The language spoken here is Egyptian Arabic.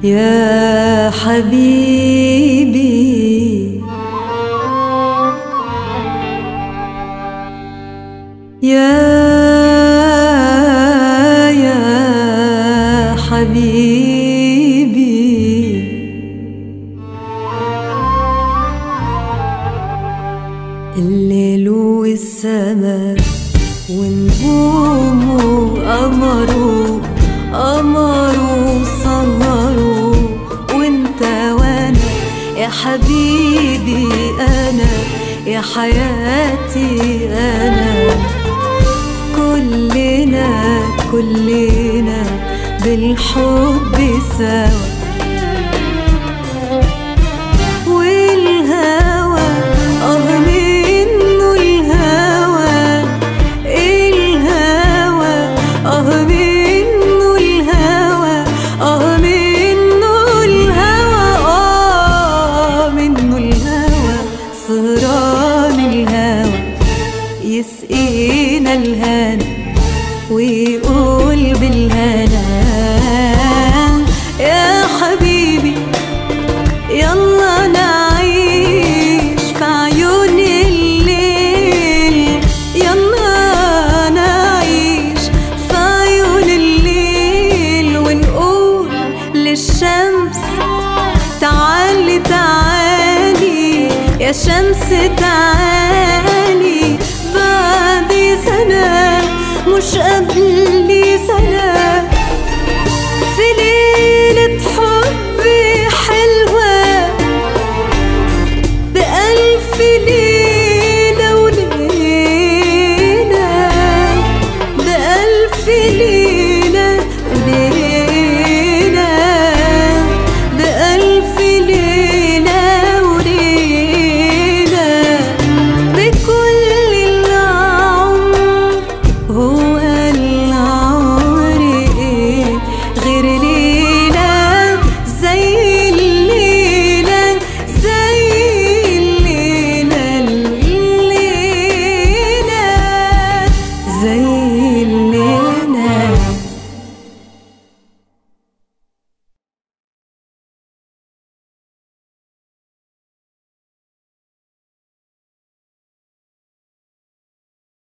يا حبيبي يا يا حبيبي الليل والسماء ونجومه قمروا قمروا سهروا وانت وانا يا حبيبي انا يا حياتي انا كلنا كلنا بالحب سوا والهوى اه منه الهوى الهوى اه منه الهوى اه منه الهوى اه منه الهوى سهران الهوى يسقينا الهنا ويقول بالهنا يا حبيبي يلا نعيش في عيون الليل يلا نعيش في عيون الليل ونقول للشمس تعالي تعالي يا شمس تعالي